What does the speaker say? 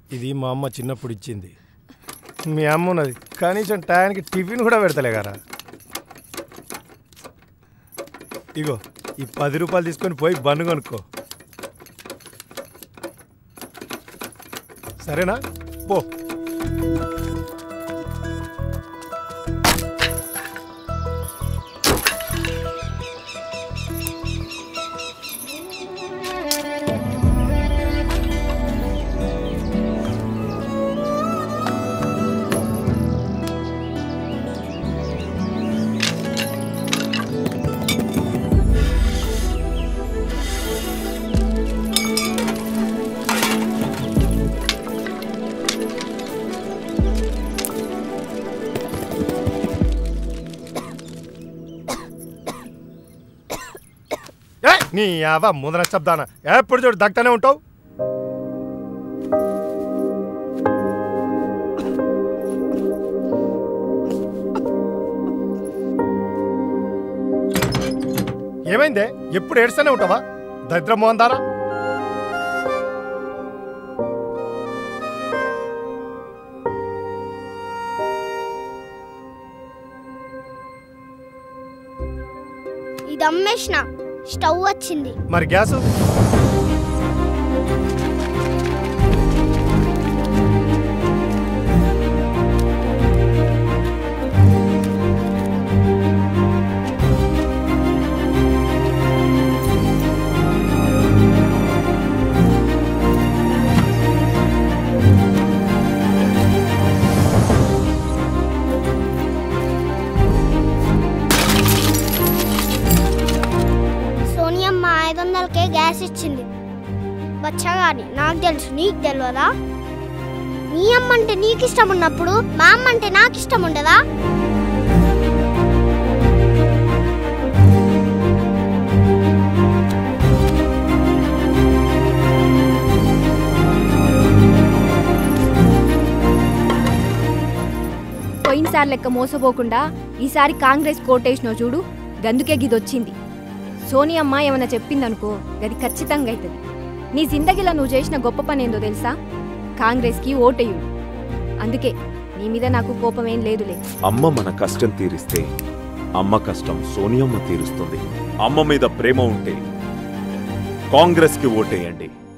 ఇది మా అమ్మ చిన్నప్పుడు ఇచ్చింది మీ అమ్మ ఉన్నది కనీసం టయానికి టిఫిన్ కూడా పెడతలే కదా ఇగో ఈ పది రూపాయలు తీసుకొని పోయి బండు కొనుక్కో సరేనా పో ఏ నీ అవ ముందర శబ్దాన ఎప్పుడు చూడు దగ్గనే ఉంటావు ఏమైందే ఎప్పుడు ఏడుస్తూనే ఉంటావా దరిద్ర మోహన్ దారా ఇది అమ్మేసిన స్టవ్ వచ్చింది మరి గ్యాసు సోనియమ్మ ఐదు వందలకే గ్యాస్ ఇచ్చింది బచ్చగాని నాకు తెలుసు నీకు తెలియదా నీ అమ్మ అంటే నీకు ఇష్టం ఉన్నప్పుడు మా అమ్మ అంటే నాకు ఇష్టం ఉండదా పోయినసారి లెక్క మోసపోకుండా ఈసారి కాంగ్రెస్ కోటేసినో చూడు గందుకే గిదొచ్చింది సోనియమ్మ ఏమన్నా చెప్పిందనుకో గది ఖచ్చితంగా అవుతుంది నీ జిందగీలో నువ్వు చేసిన గొప్ప పని ఏందో తెలుసా కాంగ్రెస్కి ఓటేయుడు అందుకే నీ మీద నాకు కోపమేం లేదులే అమ్మ మన కష్టం తీరిస్తే అమ్మ కష్టం సోనియమ్మ తీరుస్తుంది అమ్మ మీద ప్రేమ ఉంటే కాంగ్రెస్కి ఓటేయండి